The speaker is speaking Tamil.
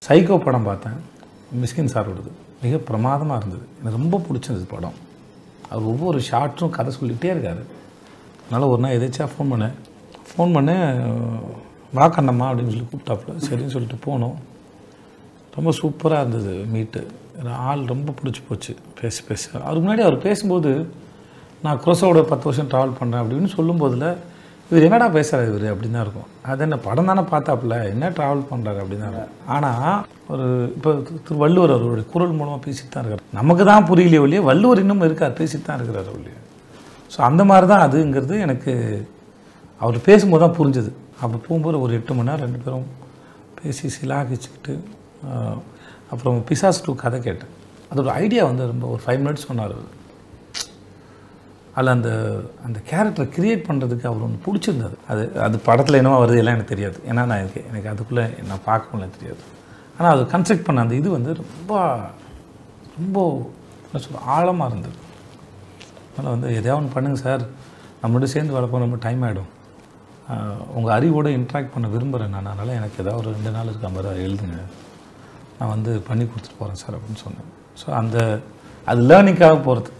சைக்கோ படம் பார்த்தேன் மிஸ்கின் சாரோடது மிக பிரமாதமாக இருந்தது எனக்கு ரொம்ப பிடிச்சிருந்தது படம் அவர் ஒவ்வொரு ஷார்ட்ஸும் கதை சொல்லிகிட்டே இருக்காரு அதனால் ஒரு நாள் எதாச்சா ஃபோன் பண்ணேன் ஃபோன் பண்ணேன் வா கண்ணம்மா அப்படின்னு சொல்லி கூப்பிட்டாப்புல சரின்னு சொல்லிட்டு போனோம் ரொம்ப சூப்பராக இருந்தது மீட்டு ஆள் ரொம்ப பிடிச்சி போச்சு பேச பேச அதுக்கு முன்னாடி அவர் பேசும்போது நான் குரோசோட பத்து வருஷம் ட்ராவல் பண்ணுறேன் அப்படின்னு சொல்லும்போதில் இவர் என்னடா பேசுகிறார் இவர் அப்படின்னு தான் இருக்கும் அது என்ன படம் தானே பார்த்தாப்புல என்ன ட்ராவல் பண்ணுறாரு அப்படின்னு தான் இருக்கும். ஆனால் ஒரு இப்போ திரு வள்ளுவர் அவருடைய குரல் மூலமாக பேசிட்டு தான் இருக்கார் நமக்கு தான் புரியலையே ஒழிய வள்ளுவர் இன்னும் இருக்கார் பேசிட்டு தான் இருக்கிறார் ஒழிய ஸோ அந்த மாதிரி தான் அதுங்கிறது எனக்கு அவர் பேசும்போது தான் புரிஞ்சுது அப்போ போகும்போது ஒரு எட்டு மணி நேரம் ரெண்டு பேரும் பேசி சிலாகிச்சுக்கிட்டு ஆஹ், அப்புறம் பிசாஸ் டூ கதை கேட்டேன் அதோட ஐடியா வந்து ரொம்ப ஒரு ஃபைவ் மினிட்ஸ் சொன்னார் அவர் அதில் அந்த அந்த கேரக்டரை கிரியேட் பண்ணுறதுக்கு அவர் ஒன்று பிடிச்சிருந்தது அது அது படத்தில் என்னவோ வருது எல்லாம் எனக்கு தெரியாது ஏன்னா நான் எனக்கு எனக்கு அதுக்குள்ளே நான் பார்க்க முடியல தெரியாது ஆனால் அது கன்ஸ்ட்ரக்ட் பண்ண அந்த இது வந்து ரொம்ப ரொம்ப என்ன சொல்ல ஆழமாக இருந்தது அதனால் வந்து எதையாவது ஒன்று பண்ணுங்கள் சார் நம்மளோட சேர்ந்து வளர்ப்போம் ரொம்ப டைம் ஆகிடும் உங்கள் அறிவோட இன்ட்ராக்ட் பண்ண விரும்புகிறேன் நான் அதனால் எனக்கு ஏதாவது ஒரு ரெண்டு நாள் இருக்க மாதிரி அதை எழுதுங்க நான் வந்து பண்ணி கொடுத்துட்டு போகிறேன் சார் அப்படின்னு சொன்னேன் ஸோ அந்த அது லேர்னிங்காக போகிறது